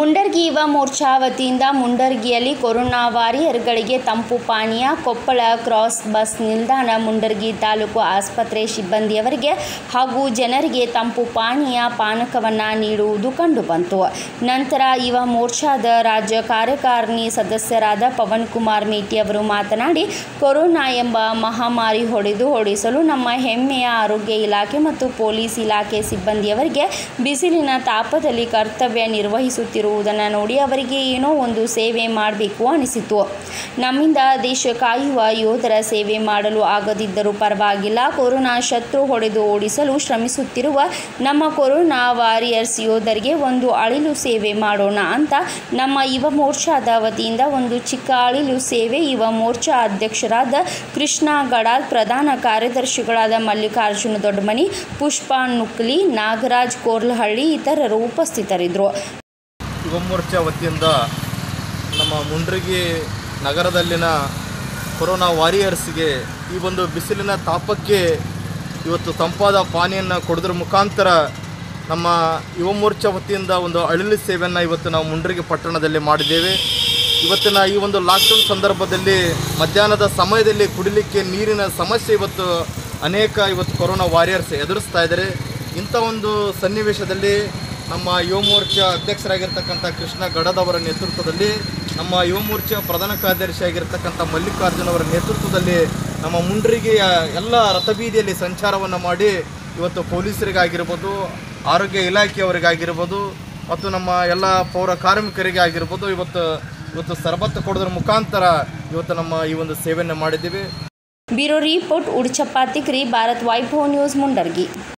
ಮುಂಡರ್ಗಿ ಯುವ ಮೋರ್ಚಾ ವತಿಯಿಂದ ಮುಂಡರ್ಗಿಯಲ್ಲಿ ಕೊರೋನಾ ವಾರಿಯರ್ಗಳಿಗೆ ತಂಪು ಪಾನೀಯ ಕೊಪ್ಪಳ ಕ್ರಾಸ್ ಬಸ್ ನಿಲ್ದಾಣ ಮುಂಡರ್ಗಿ ತಾಲೂಕು ಆಸ್ಪತ್ರೆ ಸಿಬ್ಬಂದಿಯವರಿಗೆ ಹಾಗೂ ಜನರಿಗೆ ತಂಪು ಪಾನೀಯ ಪಾನಕವನ್ನು ನೀಡುವುದು ಕಂಡುಬಂತು ನಂತರ ಯುವ ಮೋರ್ಚಾದ ರಾಜ್ಯ ಕಾರ್ಯಕಾರಿಣಿ ಸದಸ್ಯರಾದ ಪವನ್ ಕುಮಾರ್ ಮೇಟಿ ಅವರು ಮಾತನಾಡಿ ಕೊರೋನಾ ಎಂಬ ಮಹಾಮಾರಿ ಹೊಡೆದು ಓಡಿಸಲು ನಮ್ಮ ಹೆಮ್ಮೆಯ ಆರೋಗ್ಯ ಇಲಾಖೆ ಮತ್ತು ಪೊಲೀಸ್ ಇಲಾಖೆ ಸಿಬ್ಬಂದಿಯವರಿಗೆ ಬಿಸಿಲಿನ ತಾಪದಲ್ಲಿ ಕರ್ತವ್ಯ ನಿರ್ವಹಿಸುತ್ತಿರುವುದನ್ನು ನೋಡಿ ಅವರಿಗೆ ಏನೋ ಒಂದು ಸೇವೆ ಮಾಡಬೇಕು ಅನಿಸಿತು ನಮ್ಮಿಂದ ದೇಶ ಕಾಯುವ ಯೋಧರ ಸೇವೆ ಮಾಡಲು ಆಗದಿದ್ದರೂ ಪರವಾಗಿಲ್ಲ ಕೊರೋನಾ ಶತ್ರು ಹೊಡೆದು ಓಡಿಸಲು ಶ್ರಮಿಸುತ್ತಿರುವ ನಮ್ಮ ಕೊರೋನಾ ವಾರಿಯರ್ಸ್ ಯೋಧರಿಗೆ ಒಂದು ಅಳಿಲು ಸೇವೆ ಮಾಡೋಣ ಅಂತ ನಮ್ಮ ಯುವ ಮೋರ್ಚಾದ ವತಿಯಿಂದ ಒಂದು ಚಿಕ್ಕ ಅಳಿಲು ಸೇವೆ ಯುವ ಮೋರ್ಚಾ ಅಧ್ಯಕ್ಷರಾದ ಕೃಷ್ಣ ಗಡಾಲ್ ಪ್ರಧಾನ ಕಾರ್ಯದರ್ಶಿಗಳಾದ ಮಲ್ಲಿಕಾರ್ಜುನ ದೊಡ್ಡಮನಿ ಪುಷ್ಪಾ ನುಕ್ಲಿ ನಾಗರಾಜ್ ಕೋರ್ಲಹಳ್ಳಿ ಇತರರು ಉಪಸ್ಥಿತರಿದ್ದರು ಯುವ ಮೋರ್ಚಾ ವತಿಯಿಂದ ನಮ್ಮ ಮುಂಡ್ರಿಗಿ ನಗರದಲ್ಲಿನ ಕೊರೋನಾ ವಾರಿಯರ್ಸ್ಗೆ ಈ ಒಂದು ಬಿಸಿಲಿನ ತಾಪಕ್ಕೆ ಇವತ್ತು ತಂಪಾದ ಪಾನಿಯನ್ನು ಕೊಡೋದ್ರ ಮುಖಾಂತರ ನಮ್ಮ ಯುವ ಮೋರ್ಚಾ ವತಿಯಿಂದ ಒಂದು ಅಳಿಲು ಸೇವೆಯನ್ನು ಇವತ್ತು ನಾವು ಮುಂಡ್ರಿಗಿ ಪಟ್ಟಣದಲ್ಲಿ ಮಾಡಿದ್ದೇವೆ ಇವತ್ತಿನ ಈ ಒಂದು ಲಾಕ್ಡೌನ್ ಸಂದರ್ಭದಲ್ಲಿ ಮಧ್ಯಾಹ್ನದ ಸಮಯದಲ್ಲಿ ಕುಡಿಲಿಕ್ಕೆ ನೀರಿನ ಸಮಸ್ಯೆ ಇವತ್ತು ಅನೇಕ ಇವತ್ತು ಕೊರೋನಾ ವಾರಿಯರ್ಸ್ ಎದುರಿಸ್ತಾ ಇದ್ದಾರೆ ಇಂಥ ಒಂದು ಸನ್ನಿವೇಶದಲ್ಲಿ ನಮ್ಮ ಯುವ ಮೋರ್ಚಾ ಅಧ್ಯಕ್ಷರಾಗಿರ್ತಕ್ಕಂಥ ಕೃಷ್ಣ ಗಡದವರ ನೇತೃತ್ವದಲ್ಲಿ ನಮ್ಮ ಯುವ ಮೋರ್ಚಾ ಪ್ರಧಾನ ಕಾರ್ಯದರ್ಶಿ ಆಗಿರ್ತಕ್ಕಂಥ ಮಲ್ಲಿಕಾರ್ಜುನ್ ಅವರ ನೇತೃತ್ವದಲ್ಲಿ ನಮ್ಮ ಮುಂಡ್ರಿಗೆಯ ಎಲ್ಲ ರಥಬೀದಿಯಲ್ಲಿ ಸಂಚಾರವನ್ನು ಮಾಡಿ ಇವತ್ತು ಪೊಲೀಸರಿಗಾಗಿರ್ಬೋದು ಆರೋಗ್ಯ ಇಲಾಖೆಯವರಿಗಾಗಿರ್ಬೋದು ಮತ್ತು ನಮ್ಮ ಎಲ್ಲ ಪೌರ ಕಾರ್ಮಿಕರಿಗೆ ಆಗಿರ್ಬೋದು ಇವತ್ತು ಇವತ್ತು ಸರ್ಬತ್ತು ಕೊಡೋದ್ರ ಮುಖಾಂತರ ಇವತ್ತು ನಮ್ಮ ಈ ಒಂದು ಸೇವೆಯನ್ನು ಮಾಡಿದ್ದೀವಿ bureau report Udachappa Tikri Bharat Vaibhav news Mundargi